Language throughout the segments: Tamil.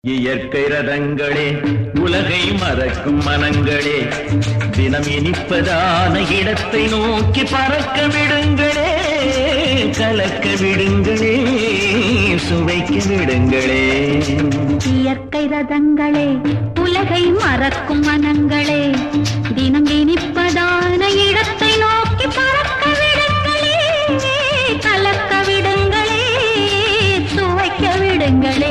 இயற்கை ரதங்களே உலகை மறக்கும் மனங்களே தினம் இனிப்பதான இடத்தை நோக்கி பறக்க விடுங்களே கலக்க விடுங்களே சுவைக்க விடுங்களே இயற்கை ரதங்களே உலகை மறக்கும் மனங்களே தினம் இனிப்பதான இடத்தை நோக்கி பறக்க விடுங்களே கலக்க விடுங்களே சுவைக்க விடுங்களே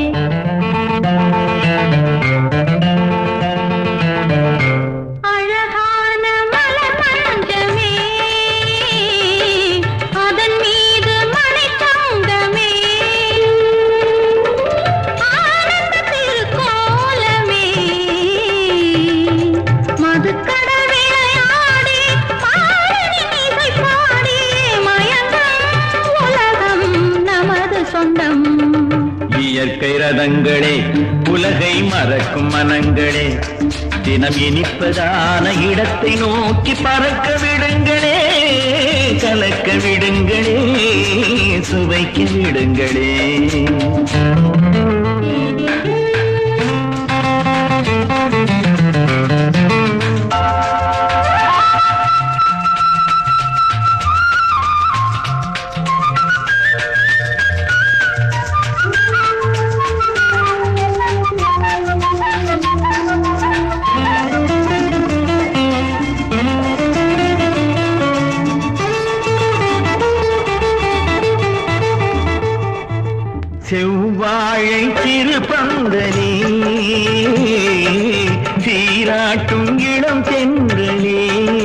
அழகான மலர் மஞ்சமே அதன் மீது மலை தங்கமே ஆனந்த திருக்கோலமே மதுக்கடல் விளையாடி பாடி இசை பாடி மயங்கும் உலகம் நமது சொந்தம் இயற்கை ரதங்களே உலகை மறக்கும் மனங்களே தினம் இனிப்பதான இடத்தை நோக்கி பறக்க விடுங்களே கலக்க விடுங்களே சுவைக்க விடுங்களே செவ்வாழை சிறு பந்தனே சீராட்டும் இளம் தென்றலே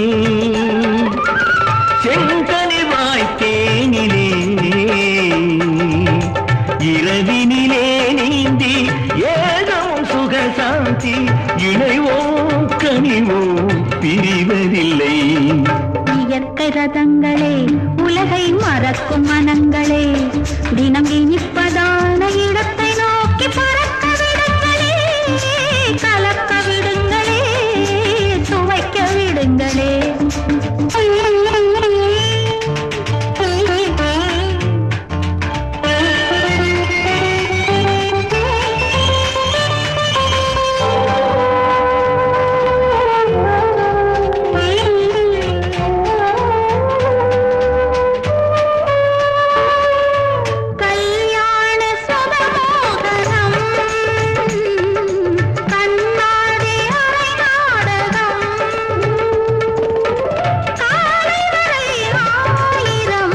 செங்கனி வாய்த்தேனிலே இரவினிலே நீந்தி ஏதோ சுகசாந்தி இணைவோ கனிவோ பிரிவதில்லை இயற்கை ரதங்களே உலகை மறக்கும் மனங்களே தினம் இனிப்பதான இடத்தை நோக்கி பறக்க விடுங்களே கலக்க விடுங்களே சுவைக்க விடுங்களே கல்யாண சுபமோகனம் கண்ணாடி அரை நாடகம் காலை வரை ஆயிரம்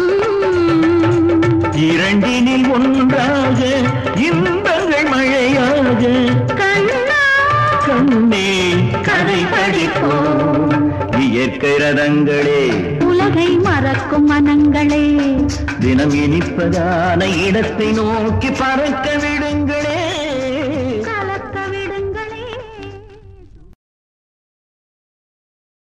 இரண்டினில் ஒன்றாக இன்பங்கள் மழையாக கண்ணா கண்ணே கதை படிப்போம் இயற்கை ரதங்களே உலகை மறக்கும் மனங்களே தினம் இனிப்பதான இடத்தை நோக்கி பறக்க விடுங்கள்